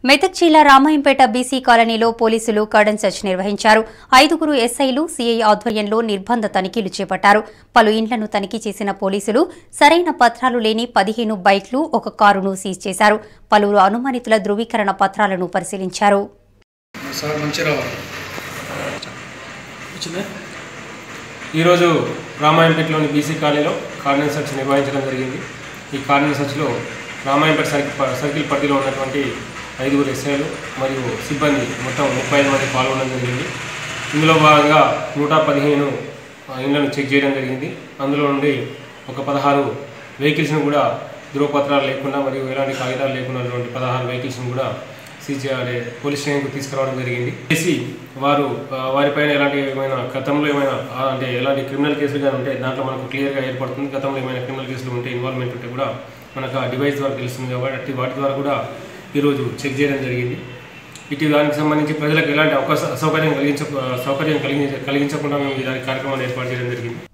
మెదక్ జిల్లా రామాయంపేట బీసీ కాలనీలో పోలీసులు కర్డన్ సెర్చ్ నిర్వహించారు ఐదుగురు ఎస్ఐలు సీఐ ఆధ్వర్యంలో నిర్బంధ తనిఖీలు చేపట్టారు పలు ఇండ్లను తనిఖీ చేసిన పోలీసులు సరైన పత్రాలు లేని పదిహేను బైక్లు ఒక కారును సీజ్ చేశారు పలువురు అనుమానితుల ధృవీకరణ పత్రాలను పరిశీలించారు సార్ మంచి రావాలి వచ్చిందా ఈరోజు రామాయంపేటలోని బీసీ కాలనీలో కార్నర్ సర్చ్ నిర్వహించడం జరిగింది ఈ కార్నర్ సర్చ్లో రామాయంపేట సర్కిల్ ప- సర్కిల్ పరిధిలో ఉన్నటువంటి ఐదుగురు ఎస్ఐలు మరియు సిబ్బంది మొత్తం ముప్పై ఐదు మంది పాల్గొనడం జరిగింది ఇందులో భాగంగా నూట పదిహేను ఆ, ఇండ్లను చెక్ చేయడం జరిగింది అందులో నుండి ఒక పదహారు వెహికల్స్ను కూడా ధృవపత్రాలు లేకుండా మరియు ఎలాంటి కాగితాలు లేకుండా ఉన్నటువంటి పదహారు వెహికల్స్ను కూడా సీజ్ అదే పోలీస్ స్టేషన్కు తీసుకురావడం జరిగింది చేసి వారు ఆ, వారిపైన ఎలాంటి ఏమైనా గతంలో ఏమైనా ఆ, అంటే ఎలాంటి క్రిమినల్ కేసులు కానీ ఉంటే దాంట్లో మనకు క్లియర్గా ఏర్పడుతుంది గతంలో ఏమైనా క్రిమినల్ కేసులు ఉంటే ఇన్వాల్వ్మెంట్ ఉంటే కూడా మనకు ఆ డివైస్ ద్వారా తెలుస్తుంది కాబట్టి అట్టి వాటి ద్వారా కూడా ఈరోజు చెక్ చేయడం జరిగింది ఇటు దానికి సంబంధించి ప్రజలకు ఎలాంటి అవకాశ అసౌకర్యం కలిగించ సౌకర్యం కలిగించ కలిగించకుండా మేము ఈ దాని కార్యక్రమాన్ని ఏర్పాటు చేయడం జరిగింది